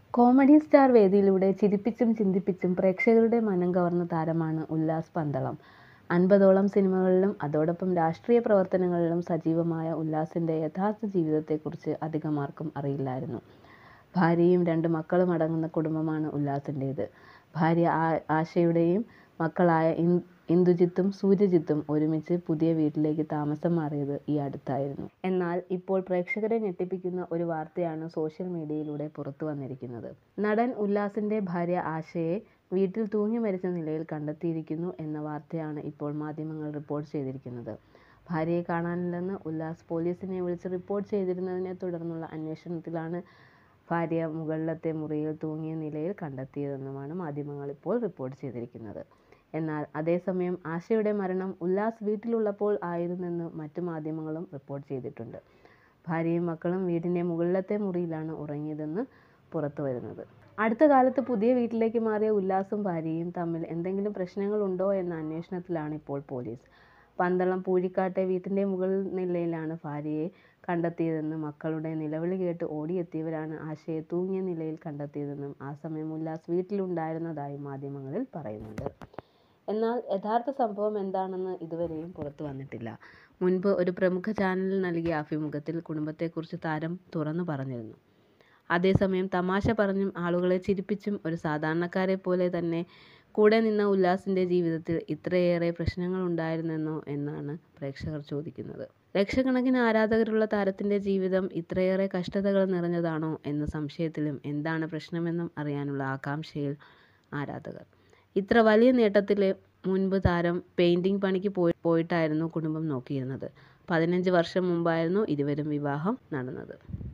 Comedy star വേദിയിലൂടെ ചിരിപ്പിച്ചും ചിന്തിപ്പിച്ചും പ്രേക്ഷകരുടെ മനം കവർന്ന താരമാണ് ഉല്ലാസ് പന്തളം. അൻപതോളം സിനിമകളിലും അതോടൊപ്പം രാഷ്ട്രീയ പ്രവർത്തനങ്ങളിലും സജീവമായ ഉല്ലാസിന്റെ യഥാർത്ഥ ജീവിതത്തെക്കുറിച്ച് അധികമാർക്കും അറിയില്ലായിരുന്നു. ഭാര്യയും രണ്ട് മക്കളും അടങ്ങുന്ന കുടുംബമാണ് ഉല്ലാസിന്റേത്. ഭാര്യ ആശയുടെയും മക്കളായ ഇന്ദുജിത്തും സൂര്യജിത്തും ഒരുമിച്ച് പുതിയ വീട്ടിലേക്ക് താമസം മാറിയത് ഈ അടുത്തായിരുന്നു. എന്നാൽ ഇപ്പോൾ പ്രേക്ഷകരെ ഞെട്ടിപ്പിക്കുന്ന ഒരു വാർത്തയാണ് സോഷ്യൽ മീഡിയയിലൂടെ പുറത്തുവന്നിരിക്കുന്നത്. നടൻ ഉല്ലാസിന്റെ ഭാര്യ ആശയെ വീട്ടിൽ തൂങ്ങി മരിച്ച നിലയിൽ കണ്ടെത്തിയിരിക്കുന്നു എന്ന വാർത്തയാണ് ഇപ്പോൾ മാധ്യമങ്ങൾ റിപ്പോർട്ട് ചെയ്തിരിക്കുന്നത്. ഭാര്യയെ കാണാനില്ലെന്ന് ഉല്ലാസ് പൊലീസിനെ വിളിച്ച് റിപ്പോർട്ട് ചെയ്തിരുന്നതിനെ തുടർന്നുള്ള അന്വേഷണത്തിലാണ് ഭാര്യയെ മുകളിലത്തെ മുറിയിൽ തൂങ്ങിയ നിലയിൽ കണ്ടെത്തിയതെന്നുമാണ് മാധ്യമങ്ങൾ ഇപ്പോൾ റിപ്പോർട്ട് ചെയ്തിരിക്കുന്നത്. എന്നാൽ അതേസമയം ആശയുടെ മരണം ഉല്ലാസ് വീട്ടിലുള്ളപ്പോൾ ആയിരുന്നെന്ന് മറ്റ് മാധ്യമങ്ങളും റിപ്പോർട്ട് ചെയ്തിട്ടുണ്ട്. ഭാര്യയും മക്കളും വീടിന്റെ മുകളിലത്തെ മുറിയിലാണ് ഉറങ്ങിയതെന്ന് പുറത്തുവരുന്നത്. അടുത്ത കാലത്ത് പുതിയ വീട്ടിലേക്ക് മാറിയ ഉല്ലാസും ഭാര്യയും തമ്മിൽ എന്തെങ്കിലും പ്രശ്നങ്ങളുണ്ടോ എന്ന അന്വേഷണത്തിലാണ് ഇപ്പോൾ പൊലീസ്. പന്തളം പൂഴിക്കാട്ടെ വീട്ടിന്റെ മുകൾ നിലയിലാണ് ഭാര്യയെ കണ്ടെത്തിയതെന്നും മക്കളുടെ നിലവിളി കേട്ട് ഓടിയെത്തിയവരാണ് ആശയെ തൂങ്ങിയ നിലയിൽ കണ്ടെത്തിയതെന്നും ആ സമയം ഉല്ലാസ് വീട്ടിലുണ്ടായിരുന്നതായും മാധ്യമങ്ങളിൽ പറയുന്നുണ്ട്. എന്നാൽ യഥാർത്ഥ സംഭവം എന്താണെന്ന് ഇതുവരെയും പുറത്തുവന്നിട്ടില്ല. മുൻപ് ഒരു പ്രമുഖ ചാനലിന് നൽകിയ അഭിമുഖത്തിൽ കുടുംബത്തെക്കുറിച്ച് താരം തുറന്നു പറഞ്ഞിരുന്നു. അതേസമയം തമാശ പറഞ്ഞും ആളുകളെ ചിരിപ്പിച്ചും ഒരു സാധാരണക്കാരനെപ്പോലെ തന്നെ കൂടെ നിന്ന ഉല്ലാസിന്റെ ജീവിതത്തിൽ ഇത്രയേറെ പ്രശ്നങ്ങളുണ്ടായിരുന്നെന്നോ എന്നാണ് പ്രേക്ഷകർ ചോദിക്കുന്നത്. ലക്ഷക്കണക്കിന് ആരാധകരുള്ള താരത്തിന്റെ ജീവിതം ഇത്രയേറെ കഷ്ടതകൾ നിറഞ്ഞതാണോ എന്ന സംശയത്തിലും എന്താണ് പ്രശ്നമെന്നും അറിയാനുള്ള ആകാംക്ഷയിൽ ആരാധകർ. ഇത്ര വലിയ നേട്ടത്തിന് മുൻപ് താരം പെയിന്റിങ് പണിക്ക് പോയിട്ടായിരുന്നു കുടുംബം നോക്കിയിരുന്നത്. പതിനഞ്ച് വർഷം മുമ്പായിരുന്നു ഇരുവരും വിവാഹം നടന്നത്.